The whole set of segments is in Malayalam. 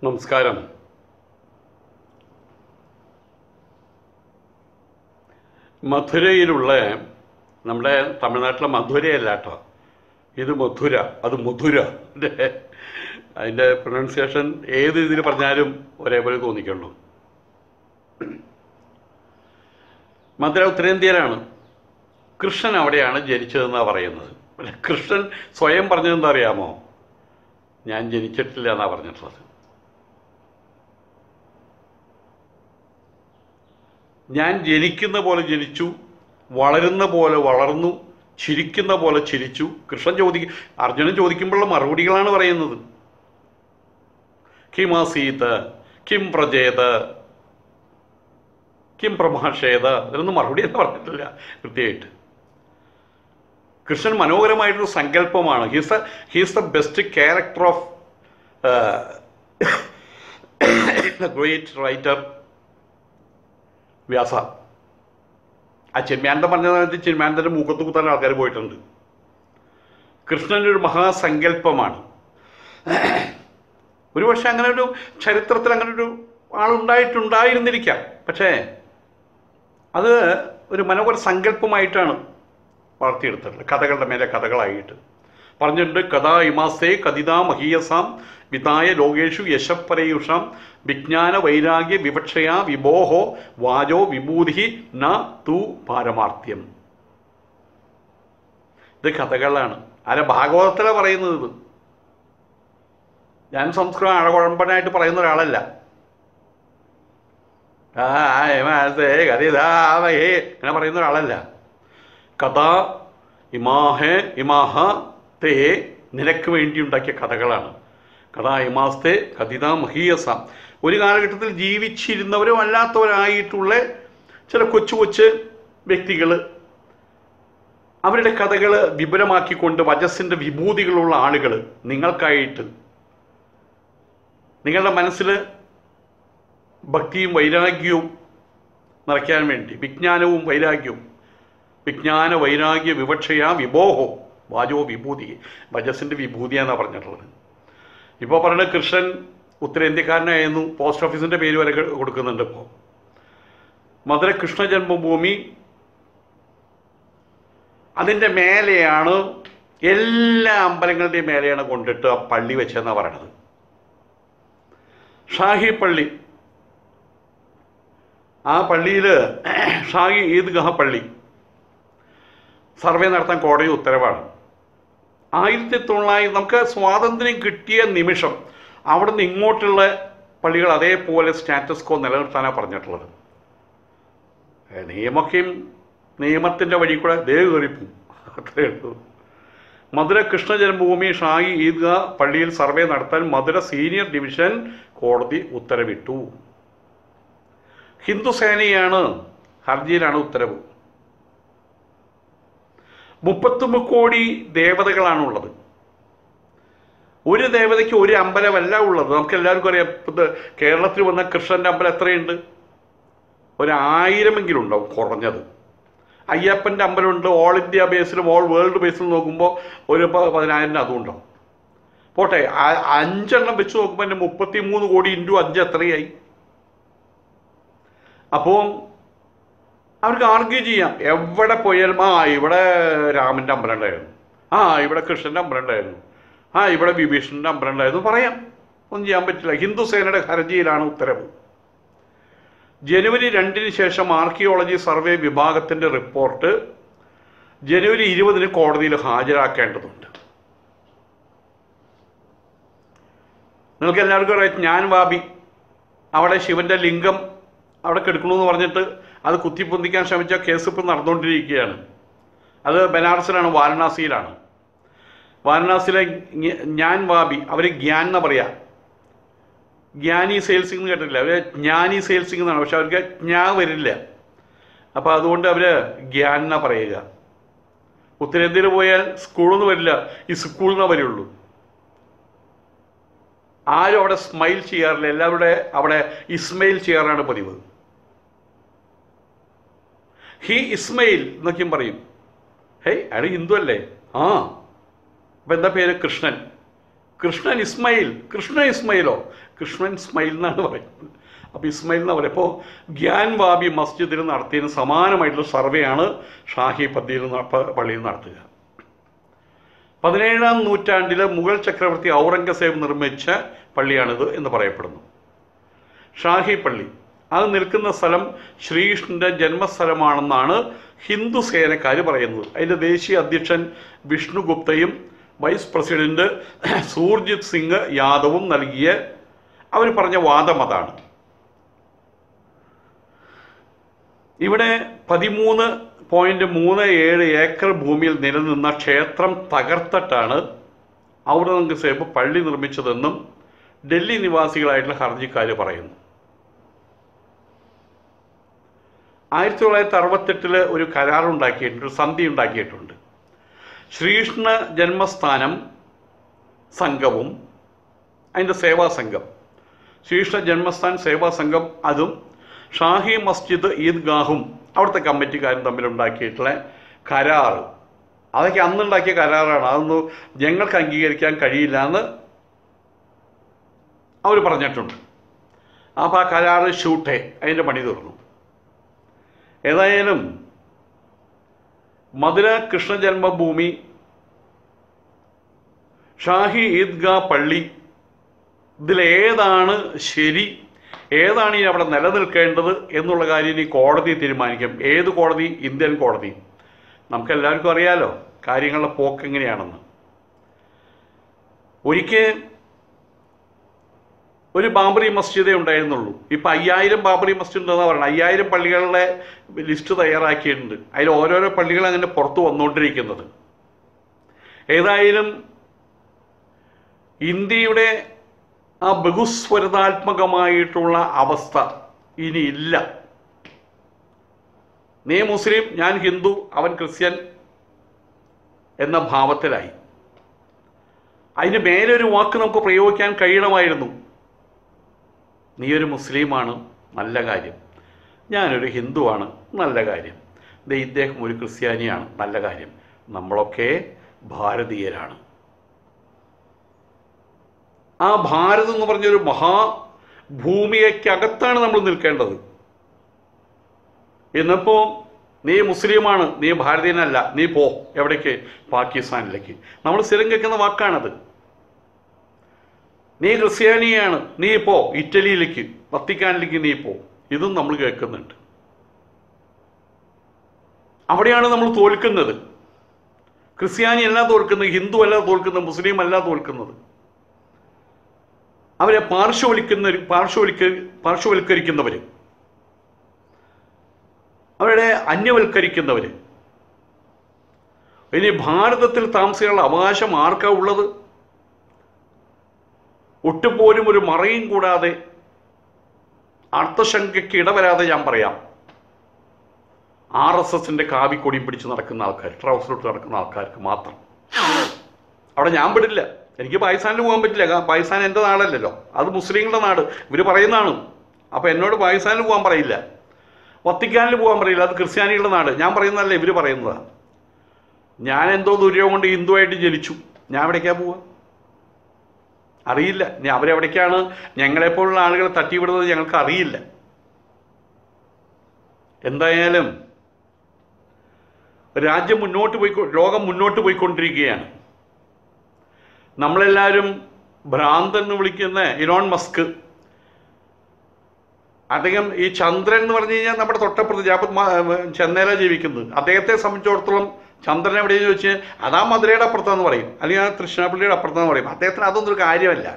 നമസ്കാരം മധുരയിലുള്ള നമ്മുടെ തമിഴ്നാട്ടിലെ മധുരയല്ല കേട്ടോ ഇത് മധുര അത് മധുര അതിൻ്റെ പ്രൊനൗൺസിയേഷൻ ഏത് ഇതിൽ പറഞ്ഞാലും ഒരേപോലെ തോന്നിക്കുള്ളൂ മധുര ഉത്തരേന്ത്യയിലാണ് കൃഷ്ണൻ അവിടെയാണ് ജനിച്ചതെന്നാണ് പറയുന്നത് പക്ഷെ കൃഷ്ണൻ സ്വയം പറഞ്ഞതെന്താ അറിയാമോ ഞാൻ ജനിച്ചിട്ടില്ല എന്നാണ് പറഞ്ഞിട്ടുള്ളത് ഞാൻ ജനിക്കുന്ന പോലെ ജനിച്ചു വളരുന്ന പോലെ വളർന്നു ചിരിക്കുന്ന പോലെ ചിരിച്ചു കൃഷ്ണൻ ചോദിക്കും അർജുനൻ ചോദിക്കുമ്പോഴുള്ള മറുപടികളാണ് പറയുന്നത് കിം ആസീത് കിം പ്രജേത് കിം പ്രഭാഷേത് ഇതിനൊന്നും മറുപടിയൊന്നും പറഞ്ഞിട്ടില്ല കൃത്യമായിട്ട് കൃഷ്ണൻ മനോഹരമായിട്ടൊരു സങ്കല്പമാണ് he's the he's the best character of great writer Vyasa ആ ചിന്മാനന്ദം പറഞ്ഞ സമയത്ത് ചിന്മാനന്ദൻ്റെ മൂക്കത്ത് കുത്താൻ ആൾക്കാർ പോയിട്ടുണ്ട് കൃഷ്ണൻ ഒരു മഹാസങ്കല്പമാണ് ഒരുപക്ഷെ അങ്ങനെ ഒരു ചരിത്രത്തിൽ അങ്ങനെ ഒരു ആളുണ്ടായിട്ടുണ്ടായിരുന്നിരിക്കാം പക്ഷേ അത് ഒരു മനോഹര സങ്കല്പമായിട്ടാണ് വളർത്തിയെടുത്തിട്ടുള്ളത് കഥകളുടെ മേലെ കഥകളായിട്ട് പറഞ്ഞിട്ടുണ്ട് കഥാ ഇമാസേ കഥിതാ മഹീയസാം വിതായ ലോകേഷു യശപ്പരയുഷാം വിജ്ഞാന വൈരാഗ്യ വിവക്ഷയാ വിബോഹോ വാചോ വിഭൂതി ന തു പാരമാർത്ഥ്യം ഇത് കഥകളാണ് ആരെ ഭാഗവതത്തിലാണ് പറയുന്നത് ഇത് ഞാൻ സംസ്കൃതം അഴകുഴമ്പനായിട്ട് പറയുന്ന ഒരാളല്ല ആ ഇമാസേ കഥിതാമഹേ അങ്ങനെ പറയുന്ന ഒരാളല്ല കഥ ഇമാഹേ ഇമാഹ തേ നിനക്ക് വേണ്ടി ഉണ്ടാക്കിയ കഥകളാണ് കഥ ഇമാസ്തേ കഥിത മഹീയസ ഒരു കാലഘട്ടത്തിൽ ജീവിച്ചിരുന്നവരും അല്ലാത്തവരായിട്ടുള്ള ചില കൊച്ചു കൊച്ചു വ്യക്തികൾ അവരുടെ കഥകൾ വിപുലമാക്കിക്കൊണ്ട് വജസ്സിൻ്റെ വിഭൂതികളുള്ള ആളുകൾ നിങ്ങൾക്കായിട്ട് നിങ്ങളുടെ മനസ്സിൽ ഭക്തിയും വൈരാഗ്യവും നിറയ്ക്കാൻ വേണ്ടി വിജ്ഞാനവും വൈരാഗ്യവും വിജ്ഞാന വൈരാഗ്യ വിവക്ഷയാ വിബോഹോ വാചോ വിഭൂതി വജസ്സിൻ്റെ വിഭൂതിയാണെന്നാണ് പറഞ്ഞിട്ടുള്ളത് ഇപ്പോൾ പറയുന്നത് കൃഷ്ണൻ ഉത്തരേന്ത്യക്കാരനായിരുന്നു പോസ്റ്റ് ഓഫീസിൻ്റെ പേര് വരെ കൊടുക്കുന്നുണ്ട് ഇപ്പോൾ മധുര കൃഷ്ണ ജന്മഭൂമി അതിൻ്റെ മേലെയാണ് എല്ലാ അമ്പലങ്ങളുടെയും മേലെയാണ് കൊണ്ടിട്ട് ആ പള്ളി വെച്ചതെന്നാണ് പറയണത് ഷാഹി പള്ളി ആ പള്ളിയിൽ ഷാഹി ഈദ്ഗാഹ പള്ളി സർവേ നടത്താൻ കോടതി ഉത്തരവാണ് ആയിരത്തി തൊള്ളായിരത്തി നമുക്ക് സ്വാതന്ത്ര്യം കിട്ടിയ നിമിഷം അവിടെ നിന്ന് ഇങ്ങോട്ടുള്ള പള്ളികൾ അതേപോലെ സ്റ്റാറ്റസ് കോ നിലനിർത്താനാണ് പറഞ്ഞിട്ടുള്ളത് ഏ, നിയമൊക്കെയും നിയമത്തിൻ്റെ വഴി കൂടെ ദേ കയറിപ്പോവും അത്രയേ ഉള്ളൂ മധുര കൃഷ്ണ ജന്മഭൂമി ഷായി ഈദ്ഗാ പള്ളിയിൽ സർവേ നടത്താൻ മധുര സീനിയർ ഡിവിഷൻ കോടതി ഉത്തരവിട്ടു ഹിന്ദു സേനയാണ് ഹർജിയിലാണ് ഉത്തരവ് മുപ്പത്തൊന്ന് കോടി ദേവതകളാണുള്ളത് ഒരു ദേവതയ്ക്ക് ഒരു അമ്പലമല്ല ഉള്ളത് നമുക്ക് എല്ലാവർക്കും അറിയാം ഇത് കേരളത്തിൽ വന്ന കൃഷ്ണൻ്റെ അമ്പലം എത്രയുണ്ട് ഒരു ആയിരമെങ്കിലും ഉണ്ടാവും കുറഞ്ഞത് അയ്യപ്പൻ്റെ അമ്പലമുണ്ട് ഓൾ ഇന്ത്യ ബേസിലും ഓൾ വേൾഡ് ബേസിലും നോക്കുമ്പോൾ ഒരു പ- പതിനായിരം അതും ഉണ്ടാവും പോട്ടെ ആ- അഞ്ചെണ്ണം വെച്ച് നോക്കുമ്പോൾ എൻ്റെ മുപ്പത്തി മൂന്ന് കോടി ഇൻറ്റു അഞ്ച് എത്രയായി അപ്പോൾ അവർക്ക് ആർഗ്യൂ ചെയ്യാം എവിടെ പോയാലും ആ ഇവിടെ രാമൻ്റെ അമ്പലം ഉണ്ടായിരുന്നു ആ ഇവിടെ കൃഷ്ണൻ്റെ അമ്പലം ഉണ്ടായിരുന്നു ആ ഇവിടെ വിഭീഷണൻ്റെ അമ്പലം ഉണ്ടായിരുന്നു പറയാം ഒന്നും ചെയ്യാൻ പറ്റില്ല ഹിന്ദു സേനയുടെ ഹർജിയിലാണ് ഉത്തരവ് ജനുവരി രണ്ടിന് ശേഷം ആർക്കിയോളജി സർവേ വിഭാഗത്തിൻ്റെ റിപ്പോർട്ട് ജനുവരി ഇരുപതിന് കോടതിയിൽ ഹാജരാക്കേണ്ടതുണ്ട് നിങ്ങൾക്ക് എല്ലാവർക്കും അറിയാം ഞാൻ വാബി അവിടെ ശിവന്റെ ലിംഗം അവിടെ കെടുക്കണമെന്ന് പറഞ്ഞിട്ട് അത് കുത്തിപ്പൊന്തിക്കാൻ ശ്രമിച്ച കേസ് ഇപ്പോൾ നടന്നുകൊണ്ടിരിക്കുകയാണ് അത് ബനാറസിലാണ് വാരണാസിയിലാണ് വാരണാസിയിലെ ഞ- ഞാൻ വാബി അവർ ഗ്യാൻ എന്നാ പറയാ ജ്ഞാനി സെയിൽസിംഗ് എന്ന് കേട്ടിട്ടില്ല അവർ ജ്ഞാനി സെയിൽസിംഗ് എന്നാണ് പക്ഷെ അവർക്ക് ജ്ഞാ വരില്ല അപ്പോൾ അതുകൊണ്ട് അവർ ഗ്യാൻ എന്നാ പറയുക ഉത്തരേന്ത്യയിൽ പോയാൽ സ്കൂളിൽ നിന്ന് വരില്ല ഈ സ്കൂളിൽ നിന്നേ വരുള്ളൂ ആരും അവിടെ സ്മൈൽ ചെയ്യാറില്ല എല്ലാവരുടെ അവിടെ ഇസ്മയിൽ ചെയ്യാറാണ് പതിവ് ഹി ഇസ്മയിൽ എന്നൊക്കെയും പറയും ഹേയ് അയാൾ ഹിന്ദു അല്ലേ ആ അപ്പം എന്താ പേര് കൃഷ്ണൻ കൃഷ്ണൻ ഇസ്മയിൽ കൃഷ്ണ ഇസ്മയിലോ കൃഷ്ണൻ ഇസ്മയിൽ എന്നാണ് പറയുന്നത് അപ്പോൾ ഇസ്മയിൽ എന്ന് പറയും അപ്പോൾ ഗ്യാൻ വാബി മസ്ജിദിൽ നടത്തിയതിന് സമാനമായിട്ടുള്ള സർവേയാണ് ഷാഹി പദ്ദിയിൽ ന- പ- പള്ളിയിൽ നടത്തുക പതിനേഴാം നൂറ്റാണ്ടിൽ മുഗൾ ചക്രവർത്തി ഔറംഗസേബ് നിർമ്മിച്ച പള്ളിയാണിത് എന്ന് പറയപ്പെടുന്നു ഷാഹി പള്ളി അത് നിൽക്കുന്ന സ്ഥലം ശ്രീകൃഷ്ണന്റെ ജന്മസ്ഥലമാണെന്നാണ് ഹിന്ദു സേനക്കാർ പറയുന്നത് അതിൻ്റെ ദേശീയ അധ്യക്ഷൻ വിഷ്ണു ഗുപ്തയും വൈസ് പ്രസിഡന്റ് സൂർജിത് സിംഗ് യാദവും നൽകിയ അവർ പറഞ്ഞ വാദം അതാണ് ഇവിടെ പതിമൂന്ന് പോയിന്റ് മൂന്ന് ഏഴ് ഏക്കർ ഭൂമിയിൽ നിലനിന്ന ക്ഷേത്രം തകർത്തിട്ടാണ് ഔറംഗസേബ് പള്ളി നിർമ്മിച്ചതെന്നും ഡൽഹി നിവാസികളായിട്ടുള്ള ഹർജിക്കാർ പറയുന്നു ആയിരത്തി തൊള്ളായിരത്തി അറുപത്തെട്ടില് ഒരു കരാറുണ്ടാക്കിയിട്ടുണ്ട് ഒരു സന്ധി ഉണ്ടാക്കിയിട്ടുണ്ട് ശ്രീകൃഷ്ണ ജന്മസ്ഥാനം സംഘവും അതിൻ്റെ സേവാ സംഘം ശ്രീകൃഷ്ണ ജന്മസ്ഥാൻ സേവാ സംഘം അതും ഷാഹി മസ്ജിദ് ഈദ്ഗാഹും അവിടുത്തെ കമ്മിറ്റിക്കാരും തമ്മിലുണ്ടാക്കിയിട്ടുള്ള കരാറ് അതൊക്കെ അന്നുണ്ടാക്കിയ കരാറാണ് അതൊന്നും ഞങ്ങൾക്ക് അംഗീകരിക്കാൻ കഴിയില്ല എന്ന് അവർ പറഞ്ഞിട്ടുണ്ട് അപ്പോൾ ആ കരാറ് ഷൂട്ടേ അതിൻ്റെ പണി തീർന്നു ഏതായാലും മധുര കൃഷ്ണ ജന്മഭൂമി ഷാഹി ഈദ്ഗാ പള്ളി ഇതിലേതാണ് ശരി ഏതാണ് ഇനി അവിടെ നിലനിൽക്കേണ്ടത് എന്നുള്ള കാര്യം ഇനി കോടതി തീരുമാനിക്കും ഏത് കോടതി ഇന്ത്യൻ കോടതി നമുക്ക് എല്ലാവർക്കും അറിയാലോ കാര്യങ്ങളുടെ പോക്ക് എങ്ങനെയാണെന്ന് ഒരിക്കൽ ഒരു ബാബറി മസ്ജിദേ ഉണ്ടായിരുന്നുള്ളൂ ഇപ്പം അയ്യായിരം ബാബറി മസ്ജിദ് ഉണ്ടെന്നാണ് പറയുന്നത് അയ്യായിരം പള്ളികളുടെ ലിസ്റ്റ് തയ്യാറാക്കിയിട്ടുണ്ട് അതിൽ ഓരോരോ പള്ളികൾ അങ്ങനെ പുറത്തു വന്നുകൊണ്ടിരിക്കുന്നത് ഏതായാലും ഇന്ത്യയുടെ ആ ബഹുസ്വരതാത്മകമായിട്ടുള്ള അവസ്ഥ ഇനി ഇല്ല നീ മുസ്ലിം ഞാൻ ഹിന്ദു അവൻ ക്രിസ്ത്യൻ എന്ന ഭാവത്തിലായി അതിന് മേലെ ഒരു വാക്ക് നമുക്ക് പ്രയോഗിക്കാൻ കഴിയണമായിരുന്നു നീ ഒരു മുസ്ലിമാണ് നല്ല കാര്യം ഞാനൊരു ഹിന്ദുവാണ് നല്ല കാര്യം ദേ ഇദ്ദേഹം ഒരു ക്രിസ്ത്യാനിയാണ് നല്ല കാര്യം നമ്മളൊക്കെ ഭാരതീയരാണ് ആ ഭാരതം എന്ന് പറഞ്ഞൊരു മഹാഭൂമിയക്കകത്താണ് നമ്മൾ നിൽക്കേണ്ടത് ഇന്നിപ്പോൾ നീ മുസ്ലിമാണ് നീ ഭാരതീയനല്ല നീ പോ എവിടേക്ക് പാകിസ്ഥാനിലേക്ക് നമ്മൾ സ്ഥിരം കേൾക്കുന്ന വാക്കാണത് നീ ക്രിസ്ത്യാനിയാണ് നീ പോ ഇറ്റലിയിലേക്ക് വത്തിക്കാനിലേക്ക് നീ പോ ഇതും നമ്മൾ കേൾക്കുന്നുണ്ട് അവിടെയാണ് നമ്മൾ തോൽക്കുന്നത് ക്രിസ്ത്യാനി അല്ല തോൽക്കുന്നത് ഹിന്ദു അല്ല തോൽക്കുന്നത് മുസ്ലിം അല്ല തോൽക്കുന്നത് അവരെ പാർശ്വവലിക്കുന്ന പാർശ്വവലിക്ക പാർശ്വവൽക്കരിക്കുന്നവർ അവരുടെ അന്യവൽക്കരിക്കുന്നവർ ഇനി ഭാരതത്തിൽ താമസിക്കാനുള്ള അവകാശം ആർക്കാ ഉള്ളത് ഒട്ടുപോലും ഒരു മറയും കൂടാതെ അർത്ഥശങ്കയ്ക്ക് ഇടവരാതെ ഞാൻ പറയാം ആർ എസ് എസിന്റെ കാവിക്കൊടിയും പിടിച്ച് നടക്കുന്ന ആൾക്കാർ ട്രൗസറിട്ട് നടക്കുന്ന ആൾക്കാർക്ക് മാത്രം അവിടെ ഞാൻ വിടില്ല എനിക്ക് പാകിസ്ഥാനിൽ പോകാൻ പറ്റില്ല കാരണം പാകിസ്ഥാൻ എൻ്റെ നാടല്ലല്ലോ അത് മുസ്ലിങ്ങളുടെ നാട് ഇവർ പറയുന്നതാണ് അപ്പോൾ എന്നോട് പാകിസ്ഥാനിൽ പോകാൻ പറയില്ല വത്തിക്കാനിൽ പോകാൻ പറയില്ല അത് ക്രിസ്ത്യാനികളുടെ നാട് ഞാൻ പറയുന്നതല്ല ഇവർ പറയുന്നതാണ് ഞാൻ എന്തോ ദുര്യോഗം കൊണ്ട് ഹിന്ദുവായിട്ട് ജനിച്ചു ഞാൻ എവിടേക്കാ പോവുക അറിയില്ല ഇനി അവരെവിടേക്കാണ് ഞങ്ങളെപ്പോലുള്ള ആളുകൾ തട്ടിവിടുന്നത് ഞങ്ങൾക്ക് അറിയില്ല എന്തായാലും രാജ്യം മുന്നോട്ട് പോയി ലോകം മുന്നോട്ട് പോയിക്കൊണ്ടിരിക്കുകയാണ് നമ്മളെല്ലാവരും ഭ്രാന്തൻ എന്ന് വിളിക്കുന്ന ഇലോൺ മസ്ക് അദ്ദേഹം ഈ ചന്ദ്രൻ എന്ന് പറഞ്ഞു കഴിഞ്ഞാൽ നമ്മുടെ തൊട്ടപ്പുറത്ത് ഞാൻ ചെന്നൈയില ജീവിക്കുന്നത് അദ്ദേഹത്തെ സംബന്ധിച്ചിടത്തോളം ചന്ദ്രൻ എവിടെയെന്ന് ചോദിച്ചു അതാ മധുരയുടെ അപ്പുറത്താന്ന് പറയും അല്ലെങ്കിൽ ആ തൃശ്ശാപ്പള്ളിയുടെ അപ്പുറത്താന്ന് പറയും അദ്ദേഹത്തിന് അതൊന്നും ഒരു കാര്യമല്ല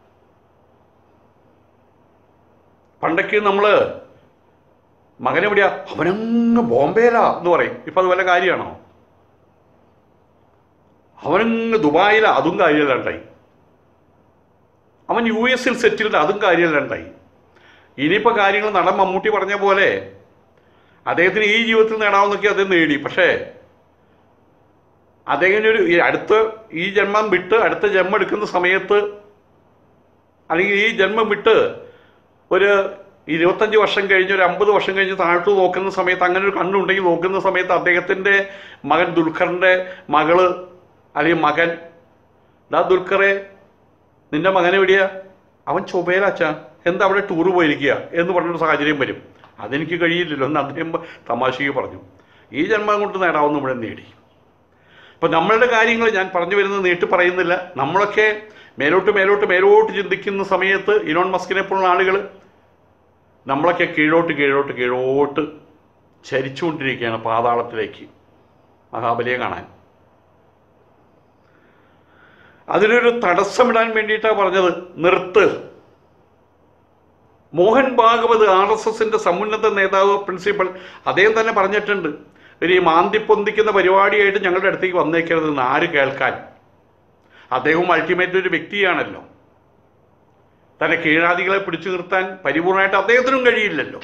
പണ്ടൊക്കെ നമ്മൾ മകനെവിടെയാ അവനങ്ങ് ബോംബെയിലാ എന്ന് പറയും ഇപ്പം അത് വല്ല കാര്യമാണോ അവനങ്ങ് ദുബായിലാ അതും കാര്യമല്ലാണ്ടായി അവൻ യു എസിൽ സെറ്റിൽഡ് അതും കാര്യമല്ലാണ്ടായി ഇനിയിപ്പോൾ കാര്യങ്ങൾ നടൻ മമ്മൂട്ടി പറഞ്ഞ പോലെ അദ്ദേഹത്തിന് ഈ ജീവിതത്തിൽ നേടാവുന്നൊക്കെ അദ്ദേഹം നേടി പക്ഷേ അദ്ദേഹത്തിന് ഒരു ഈ അടുത്ത ഈ ജന്മം വിട്ട് അടുത്ത ജന്മം എടുക്കുന്ന സമയത്ത് അല്ലെങ്കിൽ ഈ ജന്മം വിട്ട് ഒരു ഇരുപത്തഞ്ച് വർഷം കഴിഞ്ഞ് ഒരു അമ്പത് വർഷം കഴിഞ്ഞ് താഴ്ത്തു നോക്കുന്ന സമയത്ത് അങ്ങനെ ഒരു കണ്ണുണ്ടെങ്കിൽ നോക്കുന്ന സമയത്ത് അദ്ദേഹത്തിൻ്റെ മകൻ ദുൽഖറിൻ്റെ മകള് അല്ലെങ്കിൽ മകൻ ദാ ദുൽഖറെ നിന്റെ മകൻ എവിടെയാ അവൻ ചൊവ്വയിലച്ചാ എന്താ അവിടെ ടൂറ് പോയിരിക്കുക എന്ന് പറഞ്ഞൊരു സാഹചര്യം വരും അതെനിക്ക് കഴിയില്ലല്ലോ എന്ന് അദ്ദേഹം തമാശയ്ക്ക് പറഞ്ഞു ഈ ജന്മം കൊണ്ട് നേടാവുന്ന മുഴുവൻ നേടി അപ്പം നമ്മളുടെ കാര്യങ്ങൾ ഞാൻ പറഞ്ഞു വരുന്നത് നീട്ടി പറയുന്നില്ല നമ്മളൊക്കെ മേലോട്ട് മേലോട്ട് മേലോട്ട് ചിന്തിക്കുന്ന സമയത്ത് ഇലോൺ മസ്കിനെ പോലുള്ള ആളുകൾ നമ്മളൊക്കെ കീഴോട്ട് കീഴോട്ട് കീഴോട്ട് ചരിച്ചുകൊണ്ടിരിക്കുകയാണ് പാതാളത്തിലേക്ക് മഹാബലിയെ കാണാൻ അതിനൊരു തടസ്സമിടാൻ വേണ്ടിയിട്ടാണ് പറഞ്ഞത് നിർത്ത് മോഹൻ ഭാഗവത് ആർ എസ് എസിന്റെ സമുന്നത നേതാവ് പ്രിൻസിപ്പൽ അദ്ദേഹം തന്നെ പറഞ്ഞിട്ടുണ്ട് ഒരു ഈ മാന്തി പൊന്തിക്കുന്ന പരിപാടിയായിട്ട് ഞങ്ങളുടെ അടുത്തേക്ക് വന്നേക്കരുതെന്ന് ആര് കേൾക്കാൻ അദ്ദേഹവും അൾട്ടിമേറ്റ് ഒരു വ്യക്തിയാണല്ലോ തന്റെ കീഴാദികളെ പിടിച്ചു നിർത്താൻ പരിപൂർണമായിട്ട് അദ്ദേഹത്തിനും കഴിയില്ലല്ലോ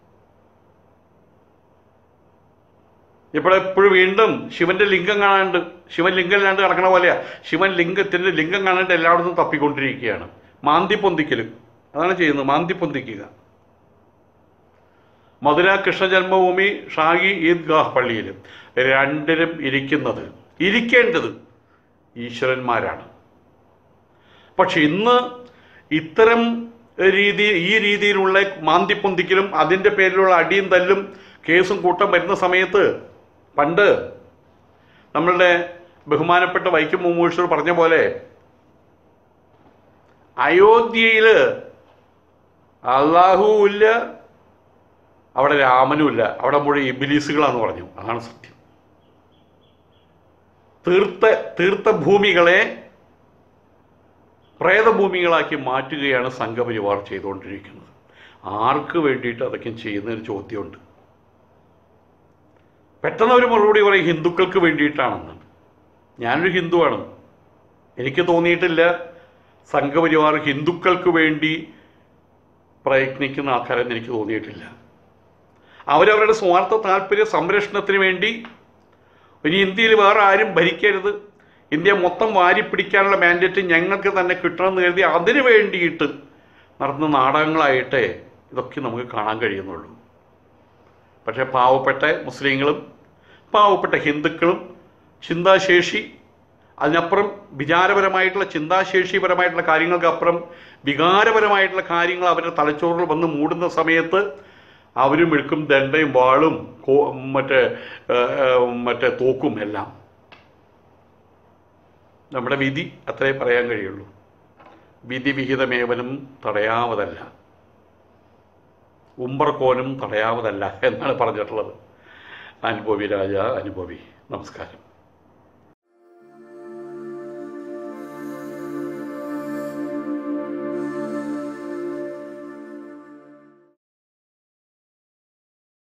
ഇപ്പോഴെപ്പോഴും വീണ്ടും ശിവന്റെ ലിംഗം കാണാണ്ട് ശിവൻ ലിംഗം ഇല്ലാണ്ട് കിടക്കണ പോലെയാ ശിവൻ ലിംഗത്തിന്റെ ലിംഗം കാണാണ്ട് എല്ലായിടത്തും തപ്പിക്കൊണ്ടിരിക്കുകയാണ് മാന്തി പൊന്തിക്കൽ അതാണ് ചെയ്യുന്നത് മാന്തി പൊന്തിക്കുക മധുര കൃഷ്ണ ജന്മഭൂമി ഷാഗി ഈദ്ഗാഹ് പള്ളിയിൽ രണ്ടിലും ഇരിക്കുന്നത് ഇരിക്കേണ്ടത് ഈശ്വരന്മാരാണ് പക്ഷെ ഇന്ന് ഇത്തരം രീതി ഈ രീതിയിലുള്ള മാന്തിപ്പൊന്തിക്കലും അതിൻ്റെ പേരിലുള്ള അടിയും തല്ലും കേസും കൂട്ടം വരുന്ന സമയത്ത് പണ്ട് നമ്മളുടെ ബഹുമാനപ്പെട്ട വൈക്കം മുമൂഷർ പറഞ്ഞ പോലെ അയോധ്യയിൽ അള്ളാഹു ഇല്ല അവിടെ രാമനും ഇല്ല അവിടെ മുഴുവൻ ഇബിലീസുകളാന്ന് പറഞ്ഞു അതാണ് സത്യം തീർത്ത തീർത്ത ഭൂമികളെ പ്രേതഭൂമികളാക്കി മാറ്റുകയാണ് സംഘപരിവാർ ചെയ്തുകൊണ്ടിരിക്കുന്നത് ആർക്ക് വേണ്ടിയിട്ട് അതൊക്കെ ചെയ്യുന്നൊരു ചോദ്യമുണ്ട് പെട്ടെന്ന് ഒരു മറുപടി പറയും ഹിന്ദുക്കൾക്ക് വേണ്ടിയിട്ടാണെന്ന് ഞാനൊരു ഹിന്ദുവാണ് എനിക്ക് തോന്നിയിട്ടില്ല സംഘപരിവാർ ഹിന്ദുക്കൾക്ക് വേണ്ടി പ്രയത്നിക്കുന്ന ആൾക്കാരെന്ന് എനിക്ക് തോന്നിയിട്ടില്ല അവരവരുടെ സ്വാർത്ഥ താല്പര്യ സംരക്ഷണത്തിന് വേണ്ടി ഇനി ഇന്ത്യയിൽ വേറെ ആരും ഭരിക്കരുത് ഇന്ത്യ മൊത്തം വാരി പിടിക്കാനുള്ള മാൻഡേറ്റ് ഞങ്ങൾക്ക് തന്നെ കിട്ടണമെന്ന് കരുതി അതിനു വേണ്ടിയിട്ട് നടന്ന നാടകങ്ങളായിട്ടേ ഇതൊക്കെ നമുക്ക് കാണാൻ കഴിയുന്നുള്ളൂ പക്ഷേ പാവപ്പെട്ട മുസ്ലിങ്ങളും പാവപ്പെട്ട ഹിന്ദുക്കളും ചിന്താശേഷി അതിനപ്പുറം വിചാരപരമായിട്ടുള്ള ചിന്താശേഷിപരമായിട്ടുള്ള കാര്യങ്ങൾക്കപ്പുറം വികാരപരമായിട്ടുള്ള കാര്യങ്ങൾ അവരുടെ തലച്ചോറിൽ വന്ന് മൂടുന്ന സമയത്ത് അവരും എടുക്കും ദണ്ടയും വാളും കോ മറ്റേ ഏ, ഏ, മറ്റേ തോക്കും എല്ലാം നമ്മുടെ വിധി അത്രേ പറയാൻ കഴിയുള്ളൂ വിധി വിഹിതമേവനും തടയാവതല്ല ഉമ്പർക്കോനും തടയാവതല്ല എന്നാണ് പറഞ്ഞിട്ടുള്ളത് അനുഭവി രാജ അനുഭവി നമസ്കാരം